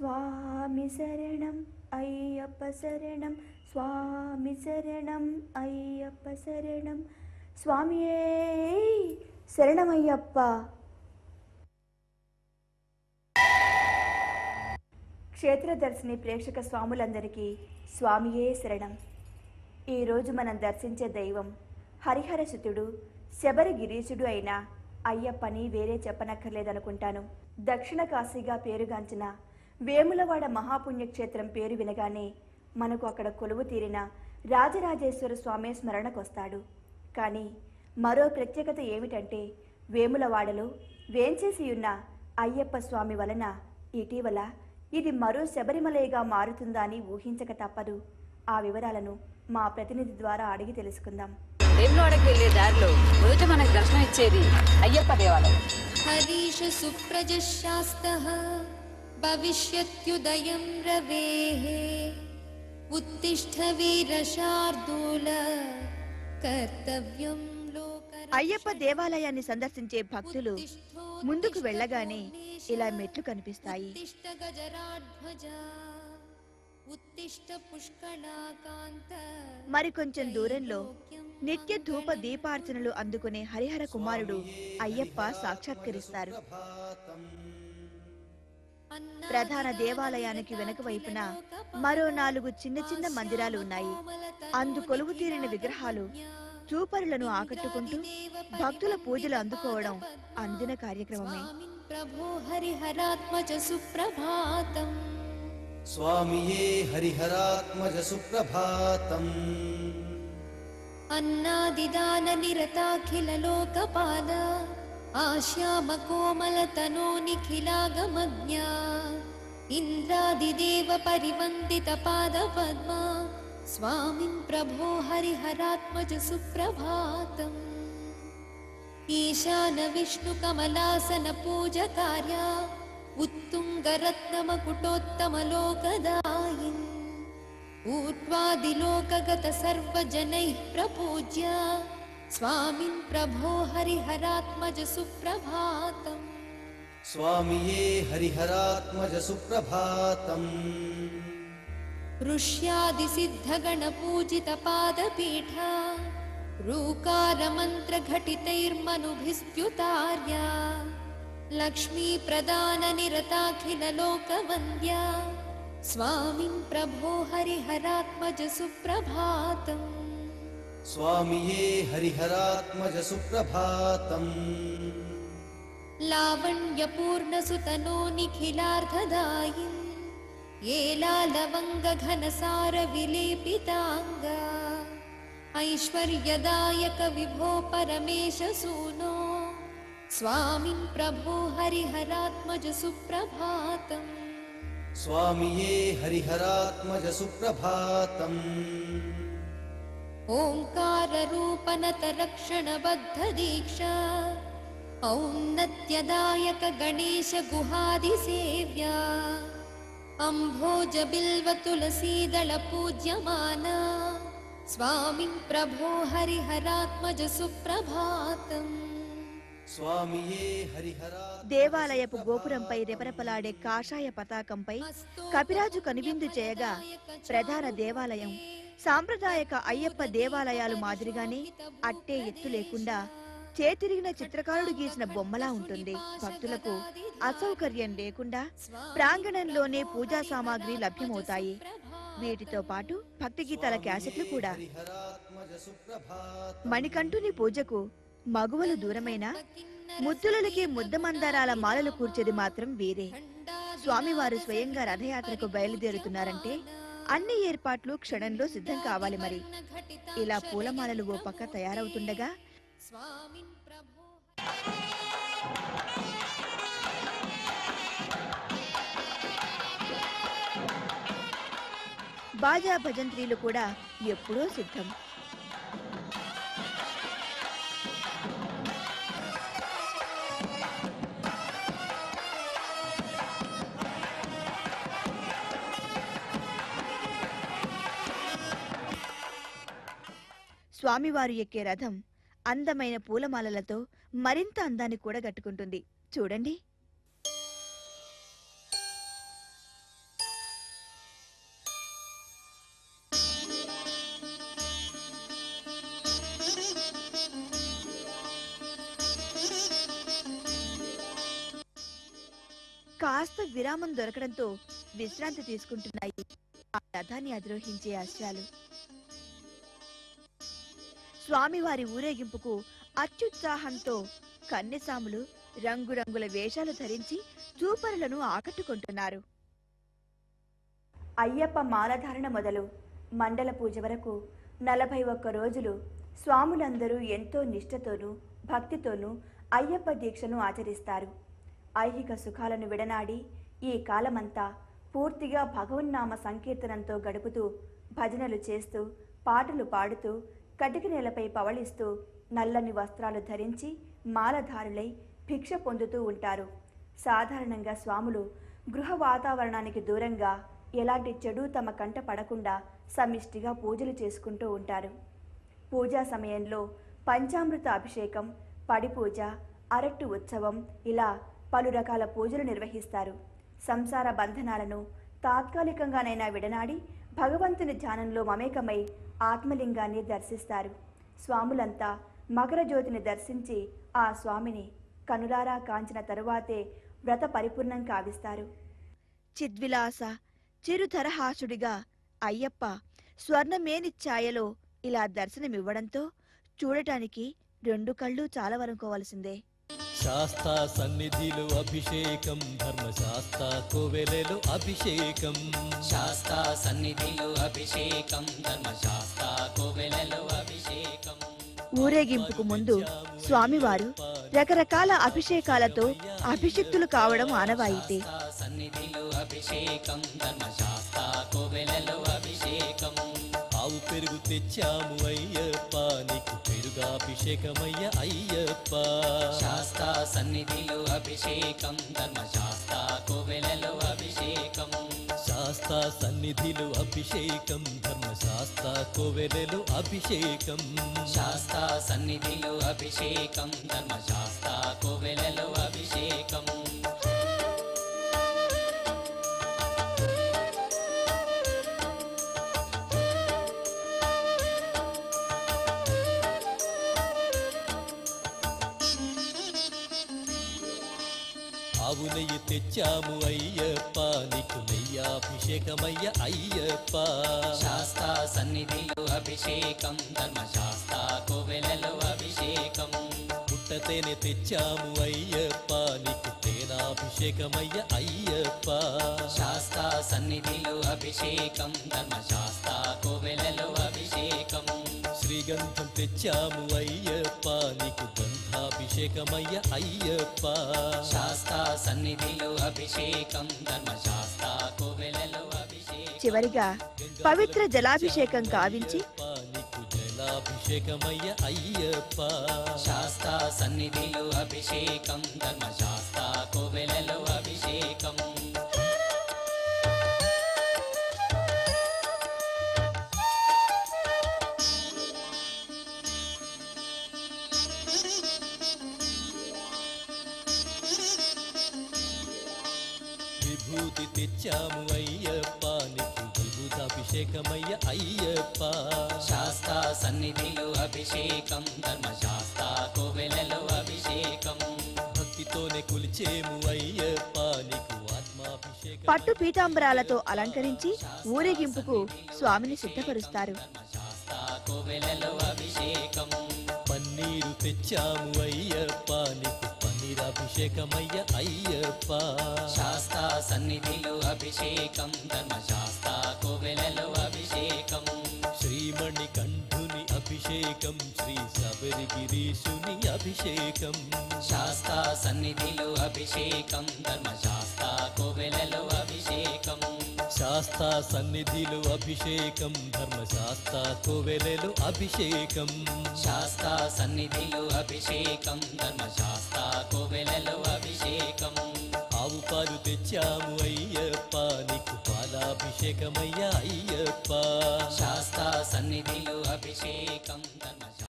స్వామి శరణం అయ్యప్ప శరణం స్వామి శరణం అయ్యప్ప శరణం స్వామియే శరణమయ్యప్ప క్షేత్రదర్శిని ప్రేక్షక స్వాములందరికీ స్వామియే శరణం ఈరోజు మనం దర్శించే దైవం హరిహరసుతుడు శబరి గిరీశుడు అయిన అయ్యప్పని వేరే చెప్పనక్కర్లేదనుకుంటాను దక్షిణ కాశీగా పేరుగాంచిన వేములవాడ మహాపుణ్యక్షేత్రం పేరు వినగానే మనకు అక్కడ కొలువు తీరిన రాజరాజేశ్వర స్వామి స్మరణకొస్తాడు కానీ మరో ప్రత్యేకత ఏమిటంటే వేములవాడలో వేంచేసి ఉన్న అయ్యప్ప స్వామి వలన ఇటీవల ఇది మరో శబరిమలైగా మారుతుందా అని ఊహించక తప్పదు ఆ వివరాలను మా ప్రతినిధి ద్వారా అడిగి తెలుసుకుందాం వేములవాడకి వెళ్లే దారిలో మొదట మనకు దర్శనం ఇచ్చేది అయ్యప్ప దేవాలయం हरीश सुप्रजशास्तः भविष्यत्युदयं रवेः उत्तिष्ठ वीरशार्दूल कर्तव्यं लोकर అయ్యప్ప దేవాలయాన్ని సందర్శించే భక్తులు ముందుకు వెళ్ళగానే ఇలా మెట్లు కనిపిస్తాయి उत्तिष्ठ गजराध्वजा उत्तिष्ठ पुष्कलाकान्त మరికొంచెం దూరంలో నిత్య ధూప దీపార్చనలు అందుకునే హరిహర కుమారుడు అయ్యప్ప సాక్షాత్కరిస్తారు ప్రధాన దేవాలయానికి వెనుక వైపున మరో నాలుగు చిన్న చిన్న మందిరాలు ఉన్నాయి అందు కొలువు తీరిన విగ్రహాలు చూపరులను ఆకట్టుకుంటూ భక్తుల పూజలు అందుకోవడం అందిన కార్యక్రమమే प्रभो हरिहरात्मज सुप्रभातम् स्वामिये हरिहरात्मज सुप्रभातम् अन्नादिदाननिरताखिललोकपाल आश्यामकोमलतनो निखिलागमज्ञा इन्द्रादिदेव परिवन्दितपादपद्मा स्वामिन् प्रभो हरिहरात्मज सुप्रभातम् ईशानविष्णुकमलासनपूजकार्या उत्तुङ्गरत्नमकुटोत्तमलोकदायिन् ऊर्ध्वादिलोकगत सर्वजनैः प्रपूज्य स्वामिन् प्रभो हरिहरात्मज सुप्रभातम् स्वामिये हरिहरात्मज सुप्रभातम् ऋष्यादिसिद्धगणपूजितपादपीठा ऋकारमन्त्रघटितैर्मनुभिस्त्युतार्या लक्ष्मीप्रदाननिरताखिललोकवन्द्या स्वामिन् प्रभो हरिहरात्मज सुप्रभातम् स्वामिये हरिहरात्मज सुप्रभातम् लावण्यपूर्णसुतनो निखिलार्धदायिन् येलालवङ्गघनसारविलेपिताङ्गा ऐश्वर्यदायक विभो परमेश सूनो स्वामिन् प्रभो हरिहरात्मज सुप्रभातम् स्वामिये हरिहरात्मज सुप्रभातम् ओङ्काररूपनतरक्षणबद्धदीक्षा औन्नत्यदायक गणेश गुहादिसेव्या अम्भोजबिल्वतुलसीदलपूज्यमाना स्वामिन् प्रभो हरिहरात्मज सुप्रभातम् स्वामिये हरिहरा దేవాలయపు గోపురంపై రెపరెపలాడే కాషాయ పతాకంపై కపిరాజు కనువిందు చేయగా ప్రధాన దేవాలయం సాంప్రదాయక అయ్యప్ప దేవాలయాలు మాదిరిగానే అట్టే ఎత్తు లేకుండా చేతిరిగిన చిత్రకారుడు గీసిన బొమ్మలా ఉంటుంది భక్తులకు అసౌకర్యం లేకుండా ప్రాంగణంలోనే పూజా సామాగ్రి లభ్యమవుతాయి వీటితో పాటు భక్తి గీతాల క్యాసెట్లు కూడా हरिहरात्मज सुप्रभातम् మణికంఠుని పూజకు మగువలు దూరమైన ముద్దులకి ముద్ద మందారాల మాలలు కూర్చేది మాత్రం వేరే స్వామివారు స్వయంగా రథయాత్రకు బయలుదేరుతున్నారంటే అన్ని ఏర్పాట్లు క్షణంలో సిద్ధం కావాలి మరి ఇలా పూలమాలలు ఓ పక్క తయారవుతుండగా स्वामिन् प्रभो బాజా భజంత్రీలు కూడా ఎప్పుడో సిద్ధం స్వామివారు ఎక్కే రథం అందమైన పూలమాలలతో మరింత అందాన్ని కూడా గట్టుకుంటుంది చూడండి కాస్త విరామం దొరకడంతో విశ్రాంతి తీసుకుంటున్నాయి ఆ రథాన్ని అధిరోహించే అశ్వాలు స్వామివారి ఊరేగింపుకు అత్యుత్సాహంతో కన్నెసాములు రంగురంగుల వేషాలు ధరించి చూపరులను ఆకట్టుకుంటున్నారు అయ్యప్ప మాలధారణ మొదలు మండల పూజ వరకు నలభై ఒక్క రోజులు స్వాములందరూ ఎంతో నిష్ఠతోనూ భక్తితోనూ అయ్యప్ప దీక్షను ఆచరిస్తారు ఐహిక సుఖాలను విడనాడి ఈ కాలమంతా పూర్తిగా భగవన్నామ సంకీర్తనంతో గడుపుతూ భజనలు చేస్తూ పాటలు పాడుతూ కటిక నేలపై పవళిస్తూ నల్లని వస్త్రాలు ధరించి మాలధారులై భిక్ష పొందుతూ ఉంటారు సాధారణంగా స్వాములు గృహ వాతావరణానికి దూరంగా ఎలాంటి చెడు తమ కంట పడకుండా సమిష్టిగా పూజలు చేసుకుంటూ ఉంటారు పూజా సమయంలో పంచామృత అభిషేకం పడి పూజ అరట్టు ఉత్సవం ఇలా పలు రకాల పూజలు నిర్వహిస్తారు సంసార బంధనాలను తాత్కాలికంగానైనా విడనాడి భగవంతుని ధ్యానంలో మమేకమై ఆత్మలింగాన్ని దర్శిస్తారు స్వాములంతా మకర జ్యోతిని దర్శించి ఆ స్వామిని కనులారా కాంచిన తరువాతే వ్రత పరిపూర్ణం కావిస్తారు చిద్విలాస చిరుతరహాసుడిగా అయ్యప్ప స్వర్ణమేని ఛాయలో ఇలా దర్శనమివ్వడంతో చూడటానికి రెండు కళ్ళు చాలవనుకోవలసిందే శాస్తా సన్నిధిలో అభిషేకం ధర్మశాస్త్ర కోవెలలో అభిషేకం శాస్తా సన్నిధిలో అభిషేకం ధర్మశాస్త్ర కోవెలలో అభిషేకం ఊరేగింపుకు ముందు స్వామివారు రకరకాల అభిషేకాలతో అభిషిక్తులు కావడం ఆనవాయితీ శాస్తా సన్నిధిలో అభిషేకం ధర్మశాస్త్ర కోవెలలో అభిషేకం ఆవు పెరుగు తెచ్చాము అయ్యప్ప నీకు పెరుగాభిషేకమయ్య అయ్యప్ప శాస్తా సన్నిధిలో అభిషేకం ధర్మశాస్త్ర కోవెలలో అభిషేకం శాస్తా సన్నిధిలో అభిషేకం ధర్మశాస్త్ర కోవెలలో అభిషేకం శాస్తా సన్నిధిలో అభిషేకం ధర్మశాస్త్ర కోవెలలో అభిషేకం ఆవు నెయ్యి తెచ్చాము అయ్యప్ప నీకు నెయ్యాభిషేకమయ్య అయ్యప్ప శాస్తా సన్నిధిలో అభిషేకం ధర్మశాస్త్ర కోవెలలో అభిషేకం పుట్టతేనె తెచ్చాము అయ్యప్ప నీకు తేనాభిషేకమయ్య అయ్యప్ప శాస్తా సన్నిధిలో అభిషేకం ధర్మశాస్త్ర కోవెలలో అభిషేకం శ్రీగంధం తెచ్చాము అయ్యప్ప నీకు గంధాభిషేకమయ్య అయ్యప్ప శాస్తా సన్నిధిలో అభిషేకం ధర్మశాస్త్ర కోవెలలో అభిషేకం చివరిగా పవిత్ర జలాభిషేకం కావించి నీకు జలాభిషేకమయ్య అయ్యప్ప శాస్తా సన్నిధిలో అభిషేకం ధర్మశాస్త్ర కోవెలలో అభిషేకం విభూతి తెచ్చాము అయ్యప్ప నీకు విభూతాభిషేకమయ్య అయ్యప్ప శాస్తా సన్నిధిలో అభిషేకం ధర్మశాస్త్ర కోవెలలో అభిషేకం భక్తితోనే కొలిచేము అయ్యప్ప నీకు ఆత్మాభిషేకం పట్టు పీతాంబరాలతో అలంకరించి ఊరేగింపుకు స్వామిని సిద్ధపరుస్తారు శాస్తా కోవెలలో అభిషేకం పన్నీరు తెచ్చాము అయ్యప్ప నీకు పన్నీరాభిషేకమయ్య అయ్యప్ప శాస్తా సన్నిధిలో అభిషేకం ధర్మశాస్త్ర కోవెలలో అభిషేకం శ్రీమణి కంఠుని అభిషేకం శ్రీ శబరిగిరీశుని అభిషేకం శాస్తా సన్నిధిలో అభిషేకం ధర్మశాస్త్ర కోవెలలో అభిషేకం శాస్తా సన్నిధిలో అభిషేకం ధర్మశాస్త్ర కోవెలలో అభిషేకం శాస్తా సన్నిధిలో అభిషేకం ధర్మశాస్త్ర కోవెలలో అభిషేకం ఆవు పాలు తెచ్చాము అయ్యప్ప నీకు పాలాభిషేకమయ్య అయ్యప్ప శాస్తా సన్నిధిలో అభిషేకం ధర్మశాస్త్ర